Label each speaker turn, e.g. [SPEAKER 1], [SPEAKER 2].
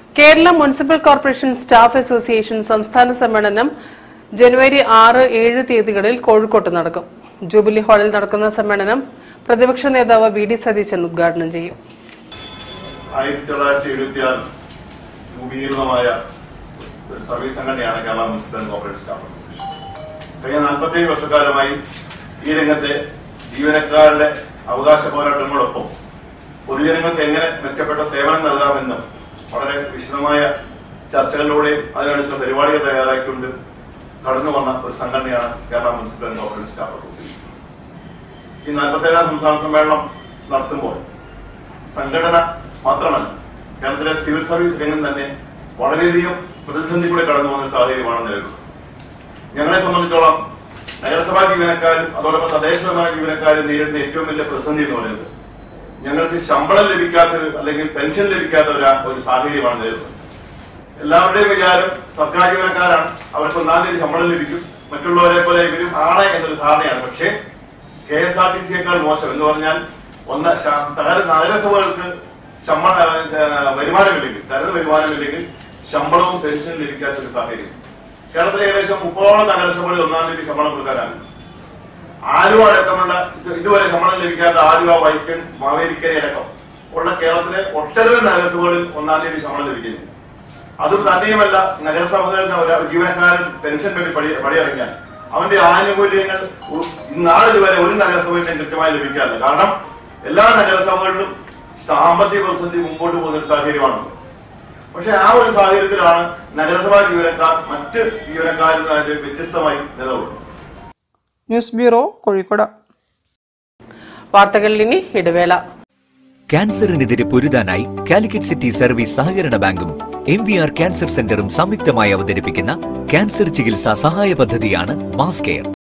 [SPEAKER 1] Kerala municipal corporation staff association സംസ്ഥാന സമ്മേളനം ജനുവരി ആറ് ഏഴ് തീയതികളിൽ കോഴിക്കോട്ട് നടക്കും ജൂബിലി ഹാളിൽ നടക്കുന്ന സമ്മേളനം പ്രതിപക്ഷ നേതാവ് വി ഡി സതീശൻ ഉദ്ഘാടനം ചെയ്യും
[SPEAKER 2] ആയിരത്തി തൊള്ളായിരത്തി എഴുപത്തി ആറ് രൂപീകൃതമായ ഒരു സർവീസ് സംഘടനയാണ് Kerala municipal corporate staff association കഴിഞ്ഞ നാൽപ്പത്തേഴ് വർഷക്കാലമായി ഈ രംഗത്തെ ജീവനക്കാരുടെ അവകാശ പോരാട്ടങ്ങളോടൊപ്പം പൊതുജനങ്ങൾക്ക് എങ്ങനെ മെച്ചപ്പെട്ട സേവനം നൽകാമെന്നും വളരെ വിശദമായ ചർച്ചകളിലൂടെയും അതിനനുസരിച്ച പരിപാടികൾ തയ്യാറാക്കിക്കൊണ്ട് കടന്നു വന്ന ഒരു സംഘടനയാണ് Kerala municipal corporate staff association ഈ നാൽപ്പത്തേഴാം സംസ്ഥാന സമ്മേളനം നടത്തുമ്പോൾ സംഘടന മാത്രമല്ല കേരളത്തിലെ സിവിൽ സർവീസ് രംഗം തന്നെ വളരെയധികം പ്രതിസന്ധി കൂടെ കടന്നു പോകുന്ന ഒരു സാഹചര്യമാണ് നിലവിലുള്ളത് ഞങ്ങളെ സംബന്ധിച്ചോളം നഗരസഭാ ജീവനക്കാരും അതോടൊപ്പം തദ്ദേശ ഭരണ ജീവനക്കാരും നേരിടുന്ന ഏറ്റവും വലിയ പ്രതിസന്ധി എന്ന് പറയുന്നത് ഞങ്ങൾക്ക് ശമ്പളം ലഭിക്കാത്ത ഒരു- അല്ലെങ്കിൽ പെൻഷൻ ലഭിക്കാത്ത ഒരു ഒരു സാഹചര്യമാണ് നിലവിലുള്ളത് എല്ലാവരുടെയും വിചാരം സർക്കാർ ജീവനക്കാരാണ് അവർക്ക് ഒന്നാം തീയതി ശമ്പളം ലഭിക്കും മറ്റുള്ളവരെ പോലെ ഇവരും ആണ് എന്നൊരു ധാരണയാണ് പക്ഷേ കെ എസ് ആർ ടി സിയേക്കാൾ മോശം എന്ന് പറഞ്ഞാൽ ഒന്ന് ശ- നഗര- നഗരസഭകൾക്ക് ശമ്പള ഏഹ്, വരുമാനമില്ലെങ്കിൽ തരുന്ന വരുമാനമില്ലെങ്കിൽ ശമ്പളവും പെൻഷനും ലഭിക്കാത്ത ഒരു സാഹചര്യം കേരളത്തിലെ ഏകദേശം മുപ്പതോളം നഗരസഭകളിൽ ഒന്നാം തീയതി ശമ്പളം കൊടുക്കാനാകും ആലുവ അടക്കമുള്ള ഇത് ഇതുവരെ ശമ്പളം ലഭിക്കാത്ത ആലുവ വൈക്കൻ മാവേലിക്കര അടക്കം ഉള്ള കേരളത്തിലെ ഒട്ടനവധി നഗരസഭകളിൽ ഒന്നാം തീയതി ശമ്പളം ലഭിക്കുന്നില്ല അതും തന്നെയുമല്ല നഗരസഭകളിൽ നിന്ന് ഒരു ജീവനക്കാരൻ പെൻഷൻ വേണ്ടി പടി പടിയിറങ്ങിയാൽ അവന്റെ ആനുകൂല്യങ്ങൾ ഉ- ഇന്നാളിത് വരെ ഒരു നഗരസഭയിലും കൃത്യമായി ലഭിക്കാറില്ല കാരണം എല്ലാ നഗരസഭകളിലും സാമ്പത്തിക പ്രതിസന്ധി മുമ്പോട്ട് പോകുന്ന ഒരു സാഹചര്യമാണ് പക്ഷെ ആ ഒരു സാഹചര്യത്തിലാണ് നഗരസഭാ ജീവനക്കാർ മറ്റ് ജീവനക്കാരിൽ നിന്ന് വ്യത്യസ്തമായി നിലകൊള്ളുന്നത്
[SPEAKER 3] ന്യൂസ് ബ്യൂറോ കോഴിക്കോട്
[SPEAKER 1] വാർത്തകളിൽ ഇനി ഇടവേള
[SPEAKER 4] ക്യാൻസറിനെതിരെ പൊരുതാനായി കാലിക്കറ്റ് സിറ്റി സർവീസ് സഹകരണ ബാങ്കും എം വി ആർ ക്യാൻസർ സെന്ററും സംയുക്തമായി അവതരിപ്പിക്കുന്ന ക്യാൻസർ ചികിത്സാ സഹായ പദ്ധതിയാണ് മാസ് കെയർ